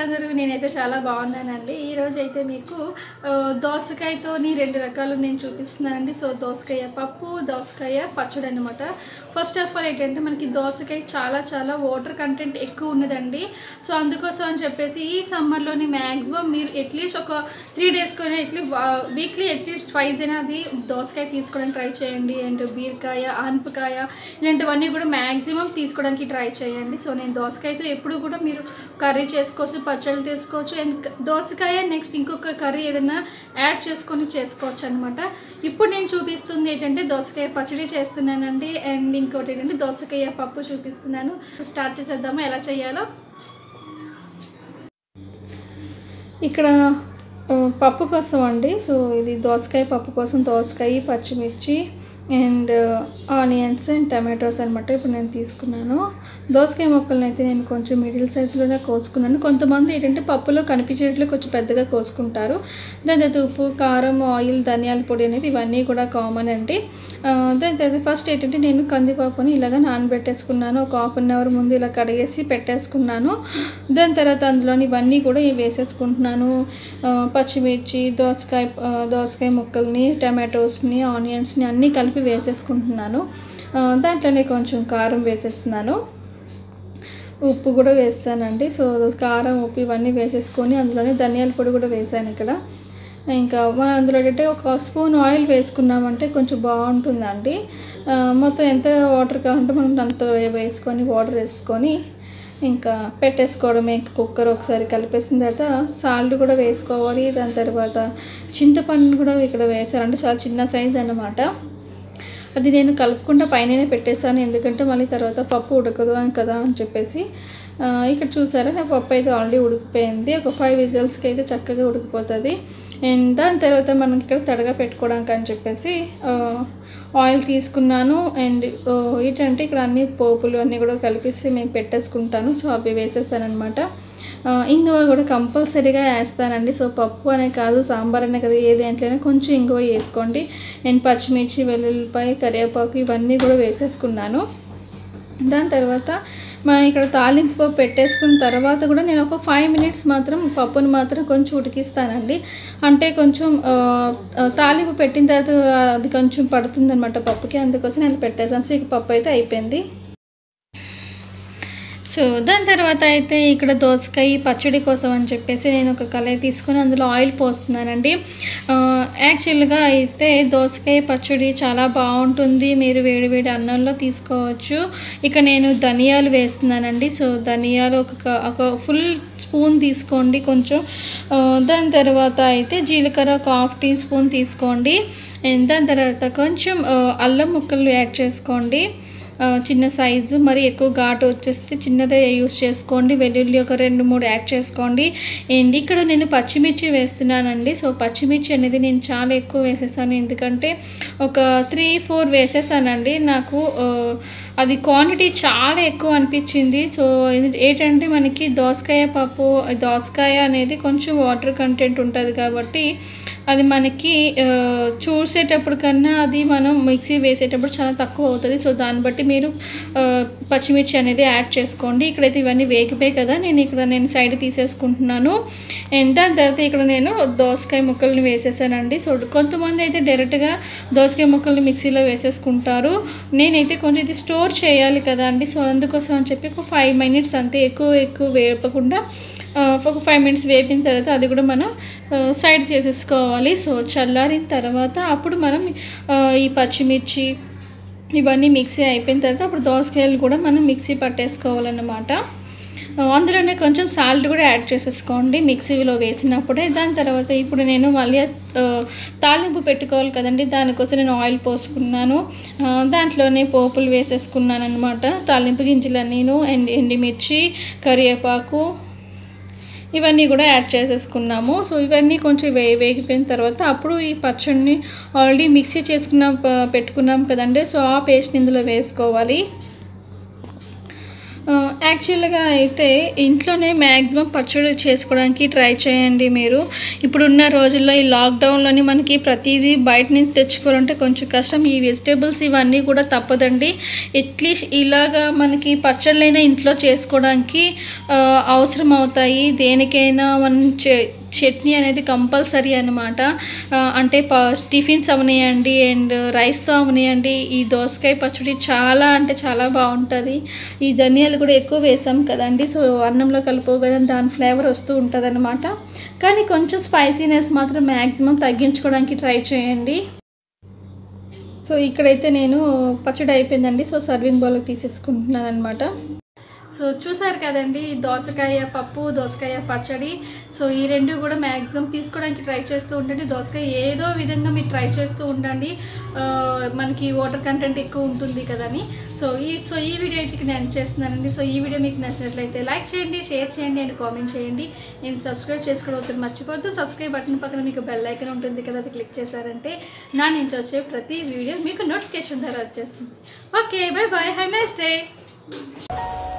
అందరూ నేనైతే చాలా బాగున్నానండి ఈరోజు అయితే మీకు ఆ, దోసకాయతోని రెండు రకాలు నేను చూపిస్తున్నానండి సో దోసకాయ పప్పు దోసకాయ పచ్చడి అనమాట ఫస్ట్ ఆఫ్ ఆల్ ఏంటంటే మనకి దోసకాయ చాలా చాలా వాటర్ కంటెంట్ ఎక్కువ ఉన్నదండి సో అందుకోసం అని చెప్పేసి ఈ సమ్మర్లోని మ్యాక్సిమం మీరు అట్లీస్ట్ ఒక త్రీ డేస్కొని అట్లీ వీక్లీ అట్లీస్ట్ ట్వైజ్ అయినా అది దోసకాయ తీసుకోవడానికి ట్రై చేయండి అండ్ బీరకాయ ఆనపకాయ ఇలాంటివన్నీ కూడా మ్యాక్సిమం తీసుకోవడానికి ట్రై చేయండి సో నేను దోసకాయతో ఎప్పుడు కూడా మీరు కర్రీ చేసుకోవచ్చు పచ్చళ్ళు తీసుకోవచ్చు అండ్ క- దోసకాయ నెక్స్ట్ ఇంకొక కర్రీ ఏదైనా యాడ్ చేసుకొని చేసుకోవచ్చు అనమాట ఇప్పుడు నేను చూపిస్తుంది ఏంటంటే దోసకాయ పచ్చడి చేస్తున్నానండి అండ్ ఇంకోటి ఏంటంటే దోసకాయ పప్పు చూపిస్తున్నాను స్టార్ట్ చేసేద్దామా ఎలా చేయాలో ఇక్కడ ఆ, పప్పు కోసం అండి సో ఇది దోసకాయ పప్పు కోసం దోసకాయ పచ్చిమిర్చి అండ్ ఆనియన్స్ అండ్ టమాటోస్ అనమాట ఇప్పుడు నేను తీసుకున్నాను దోసకాయ మొక్కలను అయితే నేను కొంచెం మిడిల్ సైజులోనే కోసుకున్నాను కొంతమంది ఏంటంటే పప్పులో కనిపించేట్లు కొంచెం పెద్దగా కోసుకుంటారు దాని తర్వాత ఉప్పు కారం ఆయిల్ ధనియాల పొడి అనేది ఇవన్నీ కూడా కామన్ అండి ఆ, దాని తర్వాత ఫస్ట్ ఏంటంటే నేను కందిపప్పుని ఇలాగ నానబెట్టేసుకున్నాను ఒక హాఫ్ అన్ అవర్ ముందు ఇలా కడిగేసి పెట్టేసుకున్నాను దాని తర్వాత అందులోని ఇవన్నీ కూడా ఇవి వేసేసుకుంటున్నాను ఆ, పచ్చిమిర్చి దోసకాయ ఆ, దోసకాయ ముక్కల్ని టమాటోస్ని ఆనియన్స్ని అన్నీ కలిపి వేసేసుకుంటున్నాను ఆ, దాంట్లోనే కొంచెం కారం వేసేస్తున్నాను ఉప్పు కూడా వేసానండి సో కారం ఉప్పు ఇవన్నీ వేసేసుకొని అందులోనే ధనియాల పొడి కూడా వేసాను ఇక్కడ ఇంకా మనం అందులో ఏంటంటే ఒక స్పూన్ ఆయిల్ వేసుకున్నామంటే కొంచెం బాగుంటుందండి ఆ, మొత్తం ఎంత వాటర్ కావాలంటే మనం అంత వేసుకొని వాటర్ వేసుకొని ఇంకా పెట్టేసుకోవడమే ఇంకా కుక్కర్ ఒకసారి కలిపేసిన తర్వాత సాల్ట్ కూడా వేసుకోవాలి దాని తర్వాత చింతపండు కూడా ఇక్కడ వేసారంటే చాలా చిన్న సైజ్ అన్నమాట అది నేను కలుపుకుండా పైననే పెట్టేశాను ఎందుకంటే మళ్ళీ తర్వాత పప్పు ఉడకదు అని కదా అని చెప్పేసి ఆ, ఇక్కడ చూసారా నా పప్పు అయితే ఆల్రెడీ ఉడికిపోయింది ఒక ఫైవ్ విజిల్స్కి అయితే చక్కగా ఉడికిపోతుంది అండ్ దాని తర్వాత మనం ఇక్కడ తడగా పెట్టుకోవడానికి అని చెప్పేసి ఆ, ఆయిల్ తీసుకున్నాను అండ్ ఆ, ఏంటంటే ఇక్కడ అన్ని పోపులు అన్నీ కూడా కలిపేసి మేము పెట్టేసుకుంటాను సో అవి వేసేసాను అనమాట ఇంగువ కూడా కంపల్సరీగా వేస్తానండి సో పప్పు అనే కాదు సాంబార్ అనే కదా ఏది ఎంట్లైనా కొంచెం ఇంగువ వేసుకోండి అండ్ పచ్చిమిర్చి వెల్లుల్లిపాయ కరివేపాకు ఇవన్నీ కూడా వేసేసుకున్నాను దాని తర్వాత మనం ఇక్కడ తాలింపు పప్పు పెట్టేసుకున్న తర్వాత కూడా నేను ఒక ఫైవ్ మినిట్స్ మాత్రం పప్పును మాత్రం కొంచెం ఉడికిస్తానండి అంటే కొంచెం ఆ, ఆ, తాలింపు పెట్టిన తర్వాత అది కొంచెం పడుతుందన్నమాట పప్పుకి అందుకోసం నేను పెట్టేసాను సో ఇక పప్పు అయితే అయిపోయింది సో దాని తర్వాత అయితే ఇక్కడ దోసకాయ పచ్చడి కోసం అని చెప్పేసి నేను ఒక కళాయి తీసుకొని అందులో ఆయిల్ పోస్తున్నానండి ఆ, యాక్చువల్గా అయితే దోసకాయ పచ్చడి చాలా బాగుంటుంది మీరు వేడి వేడి అన్నంలో తీసుకోవచ్చు ఇక నేను ధనియాలు వేస్తున్నానండి సో ధనియాలు ఒక క- ఒక ఫుల్ స్పూన్ తీసుకోండి కొంచెం ఆ, దాని తర్వాత అయితే జీలకర్ర ఒక హాఫ్ టీ స్పూన్ తీసుకోండి అండ్ దాని తర్వాత కొంచెం ఆ, అల్లం ముక్కలు యాడ్ చేసుకోండి ఆ, చిన్న సైజు మరి ఎక్కువ ఘాటు వచ్చేస్తే చిన్నదే యూస్ చేసుకోండి వెల్లుల్లి ఒక రెండు మూడు యాడ్ చేసుకోండి అండ్ ఇక్కడ నేను పచ్చిమిర్చి వేస్తున్నానండి సో పచ్చిమిర్చి అనేది నేను చాలా ఎక్కువ వేసేసాను ఎందుకంటే ఒక త్రీ ఫోర్ వేసేసానండి నాకు ఆ, అది క్వాంటిటీ చాలా ఎక్కువ అనిపించింది సో ఇది ఏంటంటే మనకి దోసకాయ పప్పు దోసకాయ అనేది కొంచెం వాటర్ కంటెంట్ ఉంటుంది కాబట్టి అది మనకి ఆ, చూసేటప్పుడు కన్నా అది మనం మిక్సీ వేసేటప్పుడు చాలా తక్కువ అవుతుంది సో దాన్ని బట్టి మీరు ఆ, పచ్చిమిర్చి అనేది యాడ్ చేసుకోండి ఇక్కడైతే ఇవన్నీ వేగిపోయి కదా నేను ఇక్కడ నేను సైడ్ తీసేసుకుంటున్నాను అండ్ దాని తర్వాత ఇక్కడ నేను దోసకాయ ముక్కల్ని వేసేసానండి సో కొంతమంది అయితే డైరెక్ట్గా దోసకాయ ముక్కల్ని మిక్సీలో వేసేసుకుంటారు నేనైతే కొంచెం ఇది స్టోర్ చేయాలి కదా అండి సో అందుకోసం అని చెప్పి ఒక ఫైవ్ మినిట్స్ అంతే ఎక్కువ ఎక్కువ వేపకుండా ఆ, ఒక ఫైవ్ మినిట్స్ వేపిన తర్వాత అది కూడా మనం ఆ, సైడ్ చేసేసుకోవాలి సో చల్లారిన తర్వాత అప్పుడు మనం ఆ, ఈ పచ్చిమిర్చి ఇవన్నీ మిక్సీ అయిపోయిన తర్వాత అప్పుడు దోసకాయలు కూడా మనం మిక్సీ పట్టేసుకోవాలన్నమాట ఆ, అందులోనే కొంచెం సాల్ట్ కూడా యాడ్ చేసేసుకోండి మిక్సీలో వేసినప్పుడే దాని తర్వాత ఇప్పుడు నేను మళ్ళీ ఆ, తాలింపు పెట్టుకోవాలి కదండి దానికోసం నేను ఆయిల్ పోసుకున్నాను ఆ, దాంట్లోనే పోపులు వేసేసుకున్నాను అనమాట తాలింపు గింజలన్నీను ఎండి ఎండిమిర్చి కరివేపాకు ఇవన్నీ కూడా యాడ్ చేసేసుకున్నాము సో ఇవన్నీ కొంచెం వే వేగిపోయిన తర్వాత అప్పుడు ఈ పచ్చడిని ఆల్రెడీ మిక్సీ చేసుకున్నాం ప- పెట్టుకున్నాం కదండి సో ఆ పేస్ట్ని ఇందులో వేసుకోవాలి యాక్చువల్గా అయితే ఇంట్లోనే మ్యాక్సిమం పచ్చడి చేసుకోవడానికి ట్రై చేయండి మీరు ఇప్పుడున్న రోజుల్లో ఈ లాక్డౌన్లోని మనకి ప్రతిదీ బయట నుంచి తెచ్చుకోవాలంటే కొంచెం కష్టం ఈ వెజిటేబుల్స్ ఇవన్నీ కూడా తప్పదండి అట్లీస్ట్ ఇలాగా మనకి పచ్చళ్ళైనా ఇంట్లో చేసుకోవడానికి ఆ, అవసరం అవుతాయి దేనికైనా మనం చే చట్నీ అనేది కంపల్సరీ అనమాట అంటే ప టిఫిన్స్ అవనియండి అండ్ రైస్తో అవనియండి ఈ దోసకాయ పచ్చడి చాలా అంటే చాలా బాగుంటుంది ఈ ధనియాలు కూడా ఎక్కువ వేసాం కదండి సో అన్నంలో కలుపుకోగానే దాని ఫ్లేవర్ వస్తూ ఉంటుంది అనమాట కానీ కొంచెం స్పైసీనెస్ మాత్రం మ్యాక్సిమం తగ్గించుకోవడానికి ట్రై చేయండి సో ఇక్కడైతే నేను పచ్చడి అయిపోయిందండి సో సర్వింగ్ బౌల్కి తీసేసుకుంటున్నాను అనమాట సో చూసారు కదండి దోసకాయ పప్పు దోసకాయ పచ్చడి సో ఈ రెండు కూడా మ్యాక్సిమం తీసుకోవడానికి ట్రై చేస్తూ ఉండండి దోసకాయ ఏదో విధంగా మీరు ట్రై చేస్తూ ఉండండి ఆ, మనకి వాటర్ కంటెంట్ ఎక్కువ ఉంటుంది కదని సో ఈ సో ఈ వీడియో అయితే నేను చేస్తున్నానండి సో ఈ వీడియో మీకు నచ్చినట్లయితే లైక్ చేయండి షేర్ చేయండి అండ్ కామెంట్ చేయండి నేను సబ్స్క్రైబ్ చేసుకోవడం అవుతుంది మర్చిపోవద్దు సబ్స్క్రైబ్ బటన్ పక్కన మీకు బెల్ ఐకన్ ఉంటుంది కదా అది క్లిక్ చేశారంటే నా నుంచి వచ్చే ప్రతి వీడియో మీకు నోటిఫికేషన్ ద్వారా వచ్చేస్తుంది okay bye bye have nice day